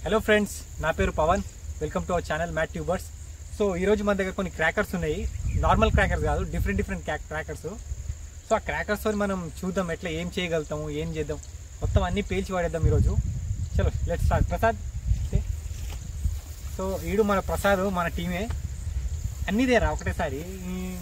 Hello friends నా పేరు Pavan welcome to our channel Mat Tubers so ఈరోజు మన దగ్గర కొన్ని క్రాకర్స్ ఉన్నాయి నార్మల్ క్రాకర్స్ కాదు డిఫరెంట్ డిఫరెంట్ క్రాకర్స్ సో ఆ క్రాకర్స్తో మనం చూద్దాం ఎట్లా ఏం చేయగలుగుతాము ఏం చేద్దాం మొత్తం అన్నీ పేల్చి వాడేద్దాం ఈరోజు చలో let start Prasad say. So ఈడు మన ప్రసాద్ మన టీమే అన్నీ దేరా ఒకటేసారి ఈ-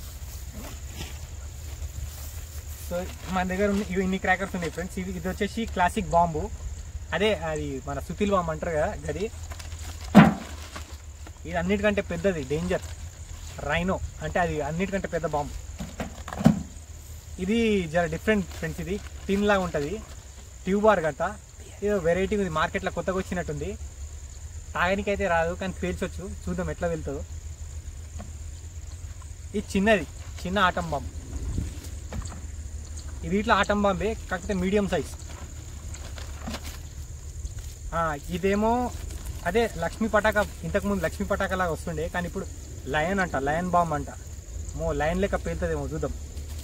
సో మన దగ్గర ఉన్న ఇవి ఇన్ని క్రాకర్స్ ఉన్నాయి ఫ్రెండ్స్ ఇది ఇది వచ్చేసి క్లాసిక్ బాంబు అదే అది మన సుతిల్ బాంబు అంటారు కదా అది ఇది అన్నిటికంటే పెద్దది డేంజర్ రైనో అంటే అది అన్నిటికంటే పెద్ద బాంబు ఇది జర డిఫరెంట్ ఫ్రెండ్స్ ఇది టిన్ లాగా ఉంటుంది ట్యూబ్ బార్ గట్ట ఇది వెరైటీ ఇది మార్కెట్లో కొత్తగా వచ్చినట్టుంది తాగడానికి అయితే రాదు కానీ పేల్చొచ్చు చూద్దాం ఎట్లా వెళ్తుందో ఇది చిన్నది చిన్న ఆటం బాంబు ఇది ఇట్లా ఆటం బాంబే కాకపోతే మీడియం సైజ్ ఇదేమో అదే లక్ష్మీ పటాక ఇంతకుముందు లక్ష్మీ పటాక లాగా వస్తుండే కానీ ఇప్పుడు లయన్ అంట లయన్ బాంబ్ అంట మో లయన్ లెక్క పేలుతుందేమో చూద్దాం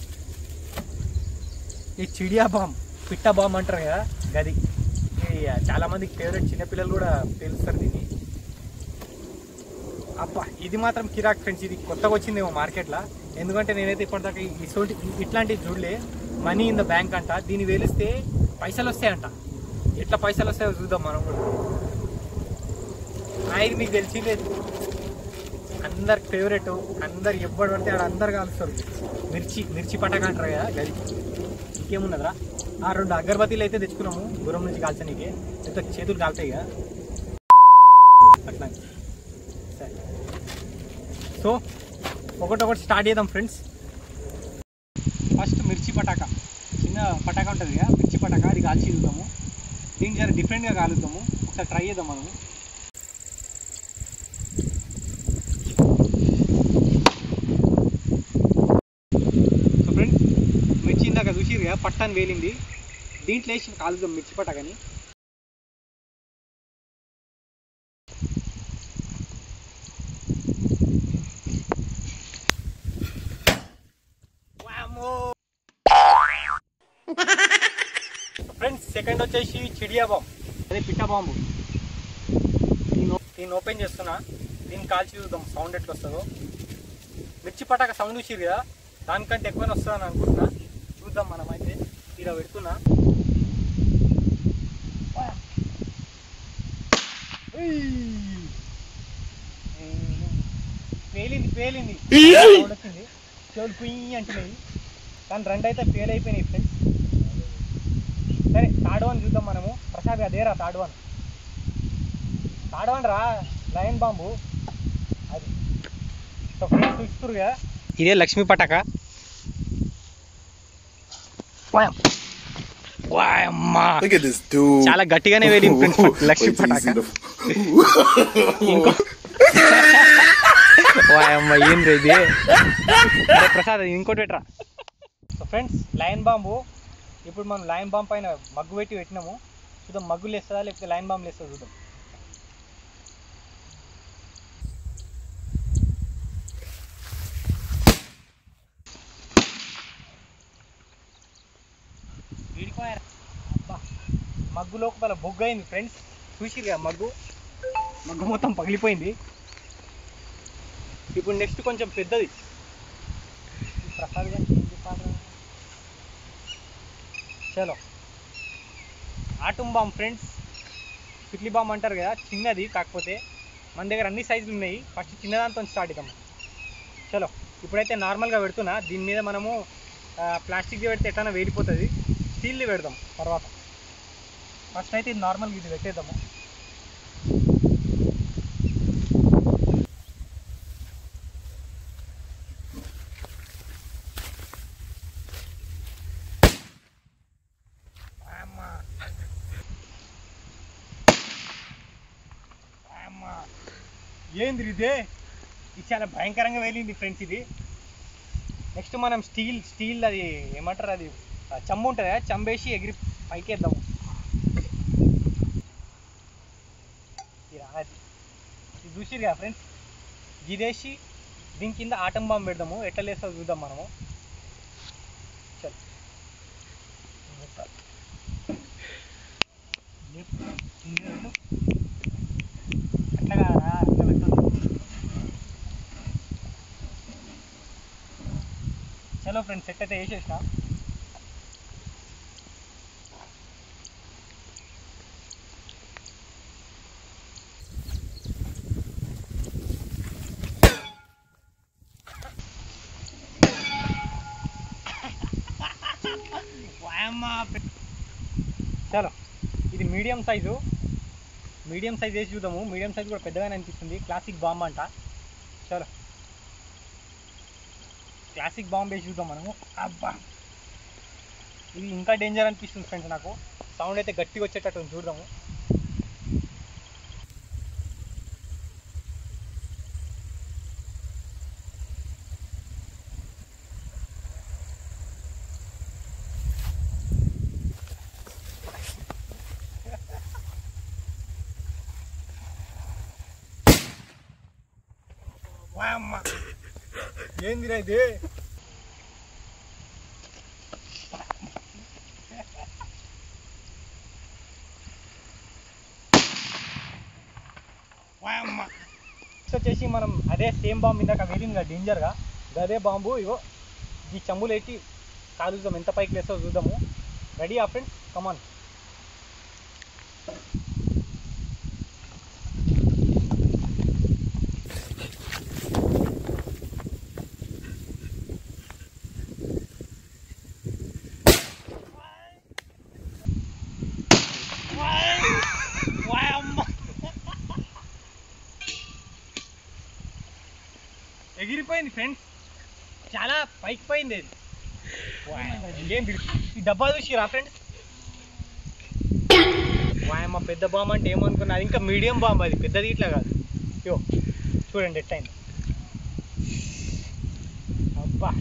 ఈ చిడియా బాంబ్ పిట్ట బాంబ్ అంటారు కదా గది ఇది చాలా మందికి ఫేవరెట్ చిన్నపిల్లలు కూడా పేలుస్తారు దీన్ని అబ్బా ఇది మాత్రం కిరాక్ ఫ్రెండ్స్ ఇది కొత్తగా వచ్చిందేమో మార్కెట్లో ఎందుకంటే నేనైతే ఇప్పటిదాకా ఇటువంటి ఇట్లాంటివి చూడలే మనీ ఇన్ ద బ్యాంక్ అంట దీన్ని వేలిస్తే పైసలు వస్తాయంట ఎట్లా పైసలు వస్తాయో చూద్దాం మనం కూడా ఆ, ఇది మీకు తెలిసిందే అందరికి ఫేవరెట్ అందరు ఎవ్వడు పడితే ఆడ అందరు కాలుస్తారు మిర్చి మిర్చి పటాక అంటారు కదా గది ఇంకేమున్నదిరా ఆ రెండు అగరబత్తీలు అయితే తెచ్చుకున్నాము దూరం నుంచి కాల్చనీకి అయితే చేతులు కాలుతాయి కదా అట్లా సరే సో ఒకటొకటి స్టార్ట్ చేద్దాం ఫ్రెండ్స్ ఫస్ట్ మిర్చి పటాక చిన్న పటాక ఉంటుంది కదా మిర్చి పటాక అది కాల్చి చూద్దాము దీనికి జర డిఫరెంట్గా కాలుద్దాము ఒకసారి ట్రై చేద్దాం మనము సో ఫ్రెండ్స్ మిర్చి ఇందాక చూసిరు కదా పట్టాన్ని వేలింది దీంట్లో వేసి కాలుద్దాం మిర్చి పటాకని ఫ్రెండ్స్ సెకండ్ వచ్చేసి చిడియా బాంబ్ అదే పిట్ట బాంబు దీన్ని ఓ- దీన్ని ఓపెన్ చేస్తున్నా దీన్ని కాల్చి చూద్దాం సౌండ్ ఎట్లా వస్తుందో మిర్చి పటాక సౌండ్ చూసిరు కదా దానికంటే ఎక్కువనే వస్తుందని అనుకుంటున్నా చూద్దాం మనం అయితే ఇలా పెడుతున్నా ఉయ్. పేలింది పేలింది సౌండ్ వచ్చింది చెవులు పుయ్యి అంటున్నాయి కానీ రెండు అయితే ఫెయిల్ అయిపోయినాయి ఫ్రెండ్స్ సరే థర్డ్ వన్ చూద్దాం మనము ప్రసాద్ అదేరా థర్డ్ వన్ థర్డ్ వన్ రా లయన్ బాంబు అది సో ఫ్రెండ్స్ చూస్తున్నారు కదా ఇదే Lakshmi పటాక Look at this dude. చాలా గట్టిగానే వేలింది friends Wait Lakshmi till you పటాక see the- ఇంకో వాయమ్మ ఏంద్ర ఇది అరే ప్రసాద్ ఇది ఇంకోటి పెట్టరా సో ఫ్రెండ్స్ లయన్ బాంబు ఇప్పుడు మనం లయన్ బాంబ్ పైన మగ్గు పెట్టి పెట్టినాము చూద్దాం మగ్గులు వేస్తుందా లేకపోతే లయన్ బాంబులు వేస్తుందా చూద్దాం వీడిపోయారా అబ్బా మగ్గు లోపల బొగ్గు అయింది ఫ్రెండ్స్ చూసిరుగా మగ్గు మగ్గు మొత్తం పగిలిపోయింది ఇప్పుడు నెక్స్ట్ కొంచెం పెద్దది ఈ ప్రసాద్ గారు ఏం చెప్పాలి చలో ఆటం బాంబ్ ఫ్రెండ్స్ పిట్లీ బాంబ్ అంటారు కదా చిన్నది కాకపోతే మన దగ్గర అన్ని సైజులు ఉన్నాయి ఫస్ట్ చిన్నదాంతో స్టార్ట్ అవుతాం చలో ఇప్పుడైతే నార్మల్గా పెడుతున్నా దీని మీద మనము ప్లాస్టిక్ది పెడితే ఎట్లైనా వేలిపోతుంది స్టీల్ది పెడదాం తర్వాత ఫస్ట్ అయితే ఇది నార్మల్గా ఇది పెట్టేద్దాము అమ్మా. అమ్మా. ఏంది ఇదే ఇది చాలా భయంకరంగా వెళ్ళింది ఫ్రెండ్స్ ఇది నెక్స్ట్ మనం స్టీల్ స్టీల్ అది ఏమంటారు అది ఆ చమ్ము ఉంటుంది కదా చంబేసి ఎగిరి పైకి వేద్దాము ఇది అది ఇది చూసిరు కదా ఫ్రెండ్స్ గిదేసి దీని కింద ఆటం బాంబు పెడదాము ఎట్లా లేస్తుందో చూద్దాం మనము చల్ లేపు. లేపు. చలో ఫ్రెండ్స్ సెట్ అయితే వేసేసిన చలో ఇది మీడియం సైజు మీడియం సైజ్ వేసి చూద్దాము మీడియం సైజ్ కూడా పెద్దగానే అనిపిస్తుంది క్లాసిక్ బాంబ్ అంట చలో క్లాసిక్ బాంబ్ వేసి చూద్దాం మనము అబ్బా ఇది ఇంకా డేంజర్ అనిపిస్తుంది ఫ్రెండ్స్ నాకు సౌండ్ అయితే గట్టిగా వచ్చేటట్టు ఉంది, చూద్దాము వాయమ్మ ఏందిరా ఇది వాయమ్మ నెక్స్ట్ వచ్చేసి మనం అదే సేమ్ బాంబు ఇందాక వేరింది కదా డేంజర్గా అదే బాంబు ఇగో ఈ చెంబులు ఎట్టి కాలుద్దాం ఎంత పైకి లేస్తో చూద్దాము రెడీ ఆ ఫ్రెండ్స్ కమాన్ ఎగిరిపోయింది ఫ్రెండ్స్ చాలా పైకి పోయింది అది ఏం బిల్- ఈ డబ్బా చూసిరా ఫ్రెండ్స్ వాయమ్మ పెద్ద బాంబ్ అంటే ఏమనుకున్నా అది ఇంకా మీడియం బాంబ్ అది పెద్దది ఇట్లా కాదు యో చూడండి ఎట్టయింది అబ్బా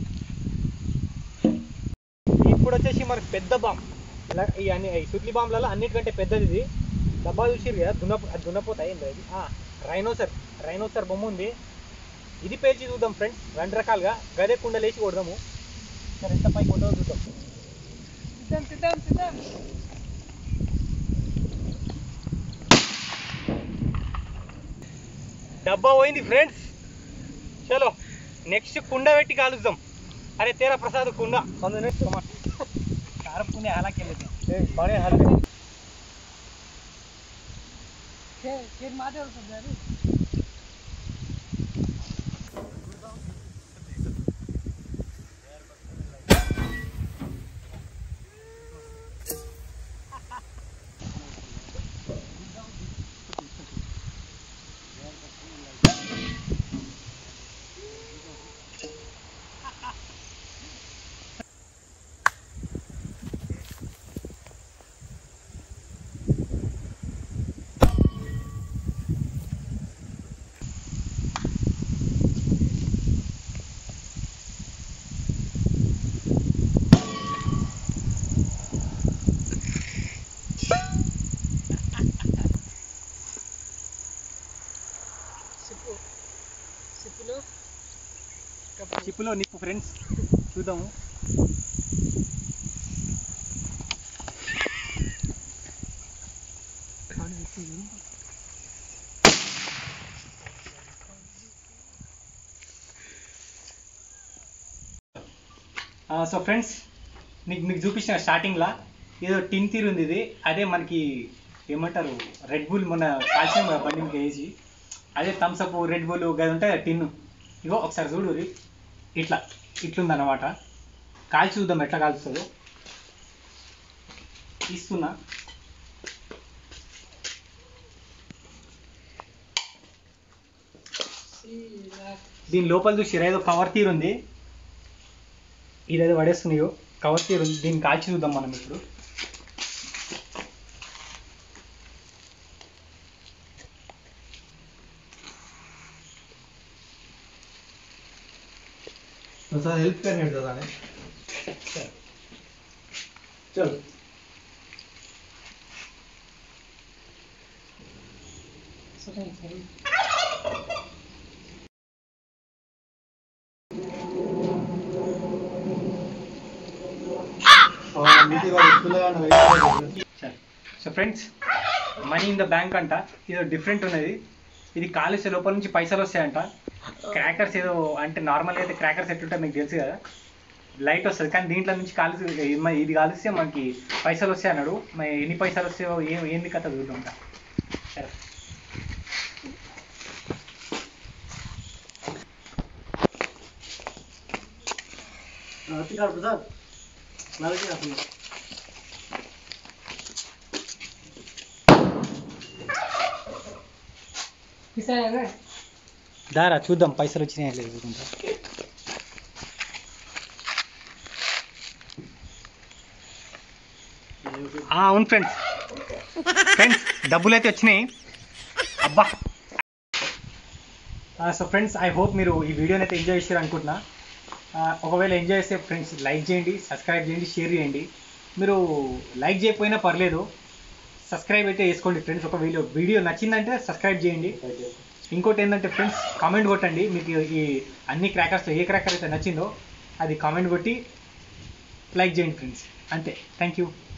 ఇప్పుడు వచ్చేసి మనకి పెద్ద బాంబ్ ఇలా ఈ అన్ని ఈ సుత్లి బాంబులలో అన్నిటికంటే పెద్దది ఇది డబ్బా చూసిరు కదా దున్న అది దున్నపోతాయి ఏంది అది రైనోసర్ రైనోసర్ బొమ్మ ఉంది ఇది పేల్చి చూద్దాం ఫ్రెండ్స్ రెండు రకాలుగా గదే కుండలేసి కొడదాము సరే ఎంత పైకి కొట్టదో చూద్దాం సిద్ధం సిద్ధం సిద్ధం డబ్బా పోయింది ఫ్రెండ్స్ చలో నెక్స్ట్ కుండ పెట్టి కాలుద్దాం అరే తేరా ప్రసాద్ కుండ అందులో కారపుకుండే హాలాకి వెళ్ళేది బాగా హాలకి చేతి మాట్లాడుతుంది అది సిప్పు సిప్పులు చిప్పులో నిప్పు ఫ్రెండ్స్ చూద్దాము సో ఫ్రెండ్స్ మీకు మీకు చూపించిన స్టార్టింగ్లా ఏదో టిన్ తీరు ఉంది ఇది అదే మనకి ఏమంటారు రెడ్ బుల్ మొన్న కాల్చిన బండి మీకు వేసి అదే థమ్స్అప్ రెడ్ బుల్ గది ఉంటాయి కదా టిన్ ఇగో ఒకసారి చూడు రి. ఇట్లా ఇట్లుందన్నమాట కాల్చి చూద్దాం ఎట్లా కాల్స్తుందో తీస్తున్నా దీని లోపల చూసి ఏదో కవర్ తీరు ఉంది ఇదేదో పడేస్తున్నాయో కవర్ తీరు ఉంది దీన్ని కాల్చి చూద్దాం మనం ఇప్పుడు थोड़ा हेल्प करने दादा ने చలో और मीठी वाली खुला ना wait so friends money in the bank అంట ఇది డిఫరెంట్ ఉన్నది ఇది కాలుష్య లోపల నుంచి పైసలు వస్తాయంట క్రాకర్స్ ఏదో అంటే నార్మల్గా అయితే క్రాకర్స్ ఎట్లుంటాయి మీకు తెలుసు కదా లైట్ వస్తుంది కానీ దీంట్లో నుంచి కాల్చి ఇది- ఇది కాలిస్తే మనకి పైసలు వస్తాయి అన్నాడు మరి ఎన్ని పైసలు వస్తాయో ఏం ఏంది కథ చూద్దాం సరే పిసాయనా దారా చూద్దాం పైసలు వచ్చినాయా లేదు చూద్దాం ఆ, అవును ఫ్రెండ్స్ ఫ్రెండ్స్ డబ్బులు అయితే వచ్చినాయి అబ్బా సో ఫ్రెండ్స్ ఐ హోప్ మీరు ఈ వీడియోని అయితే ఎంజాయ్ చేశారు అనుకుంటున్నా ఆ, ఒకవేళ ఎంజాయ్ చేస్తే ఫ్రెండ్స్ లైక్ చేయండి సబ్స్క్రైబ్ చేయండి షేర్ చేయండి మీరు లైక్ చేయకపోయినా పర్లేదు సబ్స్క్రైబ్ అయితే చేసుకోండి ఫ్రెండ్స్ ఒక వీడియో వీడియో నచ్చిందంటే సబ్స్క్రైబ్ చేయండి ఇంకోటి ఏంటంటే ఫ్రెండ్స్ కామెంట్ కొట్టండి మీకు ఈ అన్ని క్రాకర్స్ ఏ క్రాకర్ అయితే నచ్చిందో అది కామెంట్ కొట్టి లైక్ చేయండి ఫ్రెండ్స్ అంతే థ్యాంక్ యూ